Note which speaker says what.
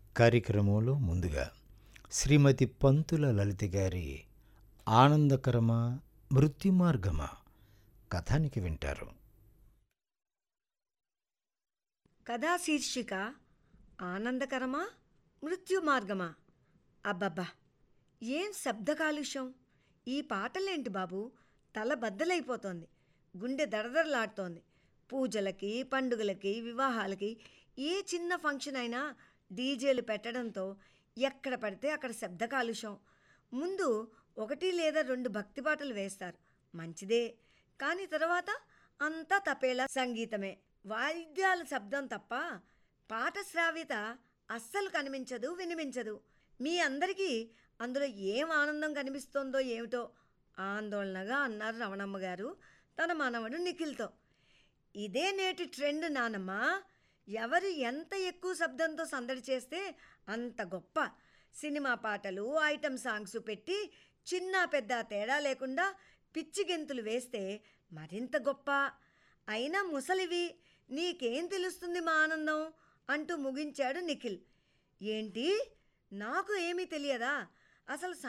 Speaker 1: కార్యక్రమంలో ముందుగా శ్రీమతి పంతుల లలిత గారి ఆనందకరమా మృత్యుమార్గమా కథానికి వింటారు
Speaker 2: కథా శీర్షిక ఆనందకరమా మృత్యు మార్గమా అబ్బబ్బా ఏం శబ్ద కాలుష్యం ఈ పాటలేంటి బాబు తల బద్దలైపోతోంది గుండె దడదడలాడుతోంది పూజలకి పండుగలకి వివాహాలకి ఏ చిన్న ఫంక్షన్ అయినా డీజేలు పెట్టడంతో ఎక్కడ పడితే అక్కడ శబ్ద కాలుష్యం ముందు ఒకటి లేదా రెండు భక్తి పాటలు వేస్తారు మంచిదే కానీ తర్వాత అంతా తపేలా సంగీతమే వాయిద్యాల శబ్దం తప్ప పాట శ్రావ్యత అస్సలు కనిపించదు వినిపించదు మీ అందరికీ అందులో ఏం ఆనందం కనిపిస్తోందో ఏమిటో ఆందోళనగా అన్నారు రమణమ్మ గారు తన మనవడు నిఖిల్తో ఇదే నేటి ట్రెండ్ నానమ్మ ఎవరు ఎంత ఎక్కువ శబ్దంతో సందడి చేస్తే అంత గొప్ప సినిమా పాటలు ఐటమ్ సాంగ్స్ పెట్టి చిన్న పెద్ద తేడా లేకుండా పిచ్చి గెంతులు వేస్తే మరింత గొప్ప అయినా ముసలివి నీకేం తెలుస్తుంది మా ఆనందం అంటూ ముగించాడు నిఖిల్ ఏంటి నాకు ఏమీ తెలియదా అసలు